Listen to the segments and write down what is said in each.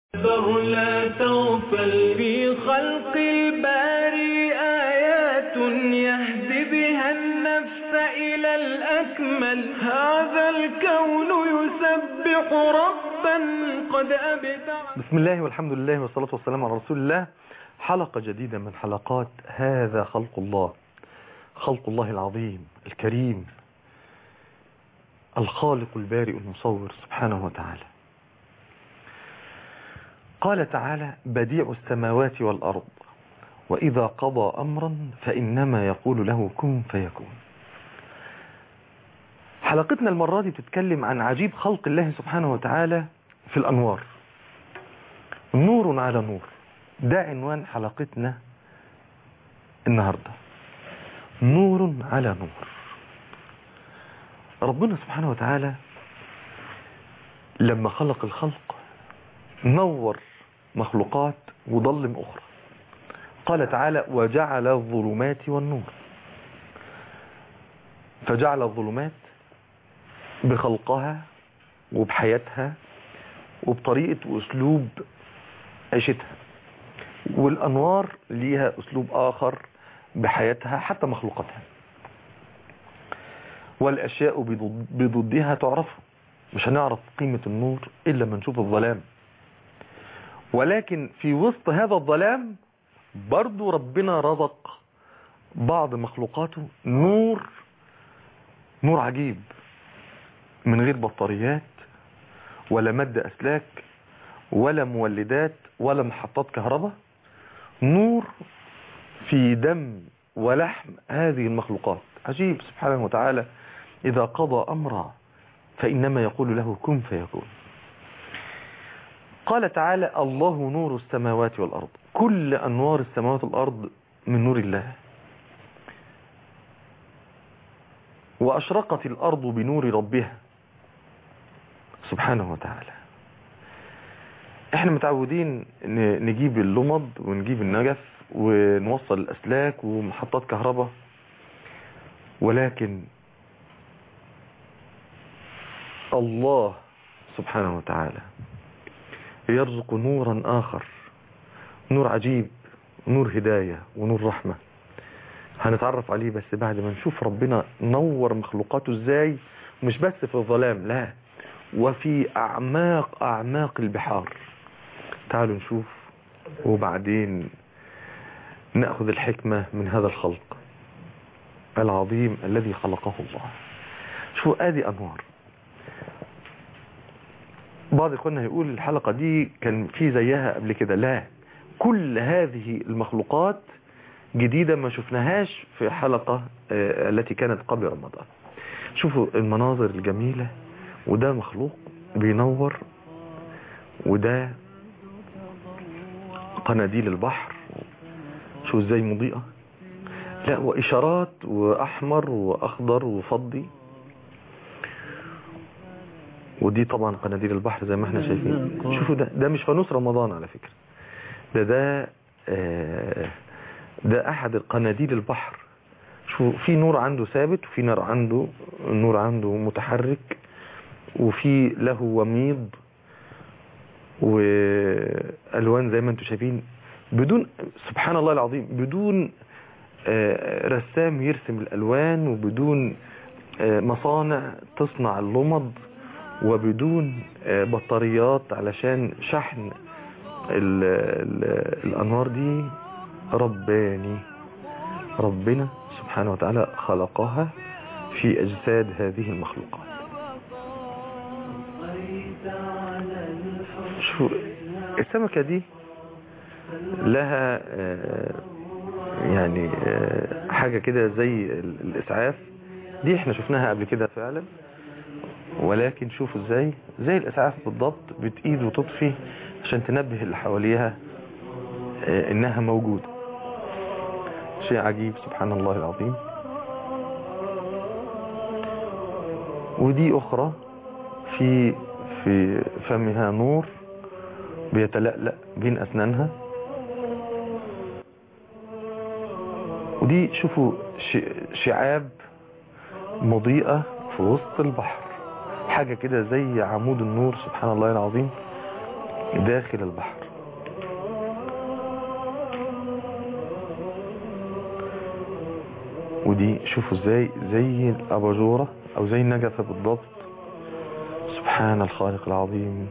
تكبر لا تغفل في خلق الباري آيات يهدي بها النفس إلى الأكمل هذا الكون يسبح ربا قد أبدع بسم الله والحمد لله والصلاة والسلام على رسول الله حلقة جديدة من حلقات هذا خلق الله خلق الله العظيم الكريم الخالق البارئ المصور سبحانه وتعالى قال تعالى بديع السماوات والأرض وإذا قضى أمرا فإنما يقول له كن فيكون حلقتنا المرة دي بتتكلم عن عجيب خلق الله سبحانه وتعالى في الأنوار نور على نور ده عنوان حلقتنا النهاردة نور على نور ربنا سبحانه وتعالى لما خلق الخلق نور مخلوقات وظلم أخرى قال تعالى وجعل الظلمات والنور فجعل الظلمات بخلقها وبحياتها وبطريقة وأسلوب عيشتها والأنوار ليها أسلوب آخر بحياتها حتى مخلوقاتها والأشياء بضدها تعرف مش هنعرف قيمة النور إلا ما نشوف الظلام ولكن في وسط هذا الظلام برضو ربنا رزق بعض مخلوقاته نور نور عجيب من غير بطاريات ولا مد أسلاك ولا مولدات ولا محطات كهرباء نور في دم ولحم هذه المخلوقات عجيب سبحانه وتعالى إذا قضى أمرا فإنما يقول له كن فيكون قال تعالى الله نور السماوات والأرض كل أنوار السماوات والأرض من نور الله وأشرقت الأرض بنور ربها سبحانه وتعالى احنا متعودين نجيب اللمض ونجيب النجف ونوصل الأسلاك ومحطات كهرباء ولكن الله سبحانه وتعالى يرزق نورا آخر نور عجيب نور هداية ونور رحمة هنتعرف عليه بس بعد ما نشوف ربنا نور مخلوقاته ازاي مش بس في الظلام لا وفي أعماق أعماق البحار تعالوا نشوف وبعدين نأخذ الحكمة من هذا الخلق العظيم الذي خلقه الله شو ادي أنوار بعض اخواننا يقول الحلقة دي كان في زيها قبل كده لا كل هذه المخلوقات جديدة ما شفناهاش في حلقة التي كانت قبل رمضان شوفوا المناظر الجميلة وده مخلوق بينور وده قناديل البحر شو ازاي مضيئة لا واشارات واحمر واخضر وفضي ودي طبعا قناديل البحر زي ما احنا شايفين شوفوا ده ده مش فانوس رمضان على فكرة ده ده آه ده احد القناديل البحر شوفوا في نور عنده ثابت وفي نور عنده نور عنده متحرك وفي له وميض والوان زي ما انتم شايفين بدون سبحان الله العظيم بدون آه رسام يرسم الالوان وبدون آه مصانع تصنع اللمض وبدون بطاريات علشان شحن ال ال الأنوار دي رباني ربنا سبحانه وتعالى خلقها في أجساد هذه المخلوقات شو السمكة دي لها يعني حاجة كده زي الإسعاف دي احنا شفناها قبل كده فعلا ولكن شوفوا ازاي زي الاسعاف بالضبط بتقيد وتطفي عشان تنبه اللي حواليها انها موجودة شيء عجيب سبحان الله العظيم ودي اخرى في في فمها نور بيتلألأ بين اسنانها ودي شوفوا شعاب مضيئة في وسط البحر حاجة كده زي عمود النور سبحان الله العظيم داخل البحر ودي شوفوا ازاي زي الاباجوره او زي النجفه بالضبط سبحان الخالق العظيم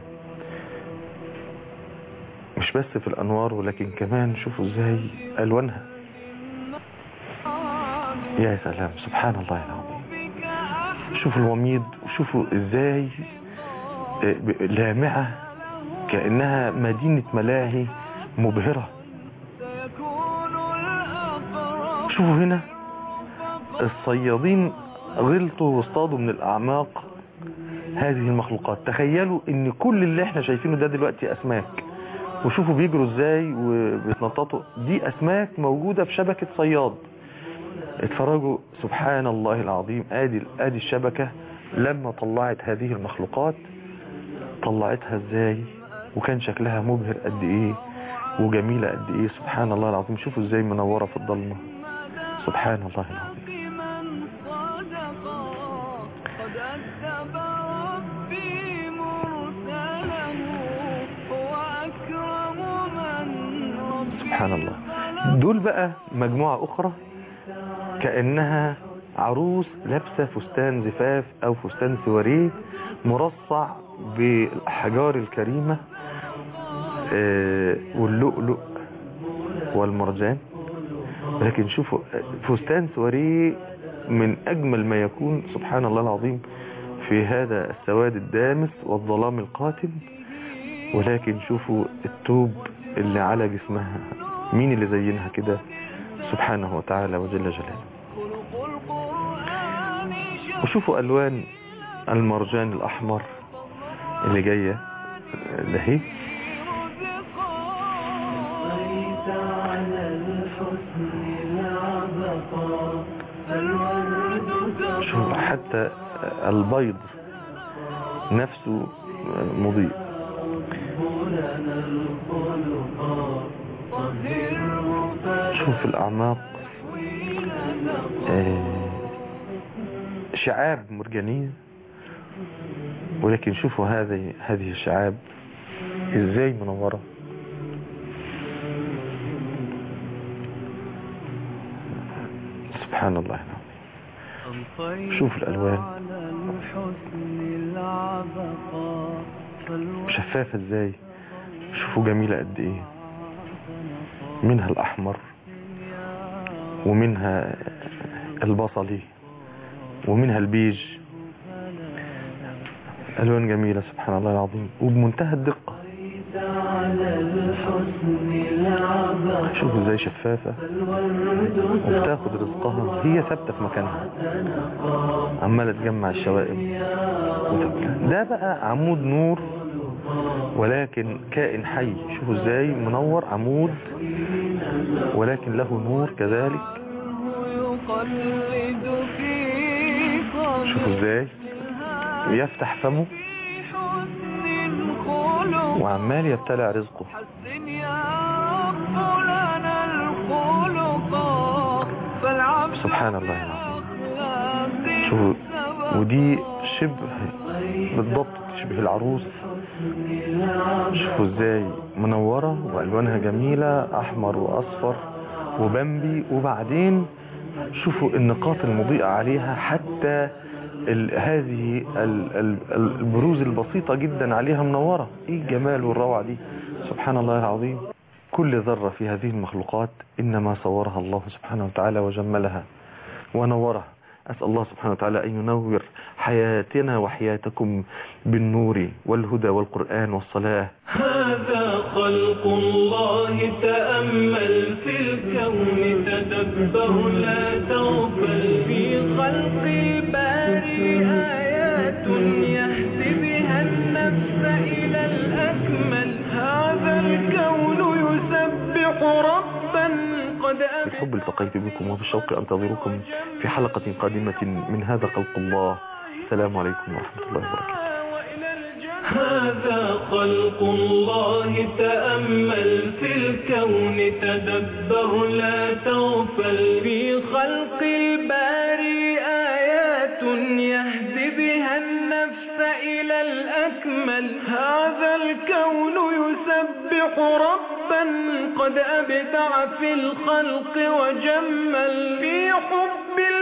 مش بس في الانوار ولكن كمان شوفوا ازاي الوانها يا سلام سبحان الله العظيم شوفوا الوميض وشوفوا ازاي آه، ب- لامعة كأنها مدينة ملاهي مبهرة شوفوا هنا الصيادين غلطوا واصطادوا من الأعماق هذه المخلوقات تخيلوا ان كل اللي احنا شايفينه ده دلوقتي اسماك وشوفوا بيجروا ازاي وبيتنططوا دي اسماك موجودة في شبكة صياد اتفرجوا سبحان الله العظيم ادي ادي الشبكة لما طلعت هذه المخلوقات طلعتها ازاي وكان شكلها مبهر قد ايه وجميلة قد ايه سبحان الله العظيم شوفوا ازاي منورة في الضلمة سبحان الله العظيم بمن صدقا قد أكتب ربي مرسله وأكرم من ربي سبحان الله دول بقى مجموعة أخرى كأنها عروس لابسة فستان زفاف أو فستان سواريه مرصع بالأحجار الكريمة آه، واللؤلؤ والمرجان لكن شوفوا آه، فستان سواريه من أجمل ما يكون سبحان الله العظيم في هذا السواد الدامس والظلام القاتم ولكن شوفوا التوب اللي على جسمها مين اللي زينها كده سبحانه وتعالى وجل جلاله خلق القرآن وشوفوا ألوان المرجان الأحمر اللي جاية ده هي صيت على الحسن العبقى فالورد شوف حتى البيض نفسه مضيء لنا الخلقا طهره شوف الأعماق آه، شعاب مرجانية ولكن شوفوا هذه هذه الشعاب ازاي منورة سبحان الله العظيم شوف الألوان. على الحسن العبقى فالورد شفافة ازاي شوفوا جميلة قد ايه منها الأحمر ومنها البصلي ومنها البيج ألوان جميلة سبحان الله العظيم وبمنتهى الدقة على الحسن العبقى شوفوا ازاي شفافة فالورد وبتاخد رزقها هي ثابتة في مكانها عمالة تجمع الشوائب وتاكلها. ده بقى عمود نور ولكن كائن حي شوفوا ازاي منور عمود ولكن له نور كذلك يقلد في شوفوا ازاي يفتح فمه حسن خلق وعمال يبتلع رزقه حسن يا رب لنا الخلق فالعبد سبحان الله العظيم بأخلاق شوفوا سبق ودي شبه بالضبط شبه العروس شوفوا ازاي منورة والوانها جميلة احمر واصفر وبمبي وبعدين شوفوا النقاط المضيئة عليها حتى ال هذه ال ال البروز البسيطة جدا عليها منورة ايه الجمال والروعة دي سبحان الله العظيم كل ذرة في هذه المخلوقات انما صورها الله سبحانه وتعالى وجملها ونورها أسأل الله سبحانه وتعالى أن ينور حياتنا وحياتكم بالنور والهدى والقرآن والصلاة هذا خلق الله تأمل في الكون تدبر لا تغفل في خلق الباري آيات يهدي بها النفس إلى الأكمل هذا الكون يسبح ربا قد بالحب التقيت بكم وبالشوق أنتظركم في حلقة قادمة من هذا خلق الله السلام عليكم ورحمة الله وبركاته هذا خلق الله تأمل في الكون تدبر لا تغفل في خلق الباري آيات يهدي بها النفس إلى الأكمل هذا الكون يسبح يسبح ربا قد أبدع في الخلق وجمل في حب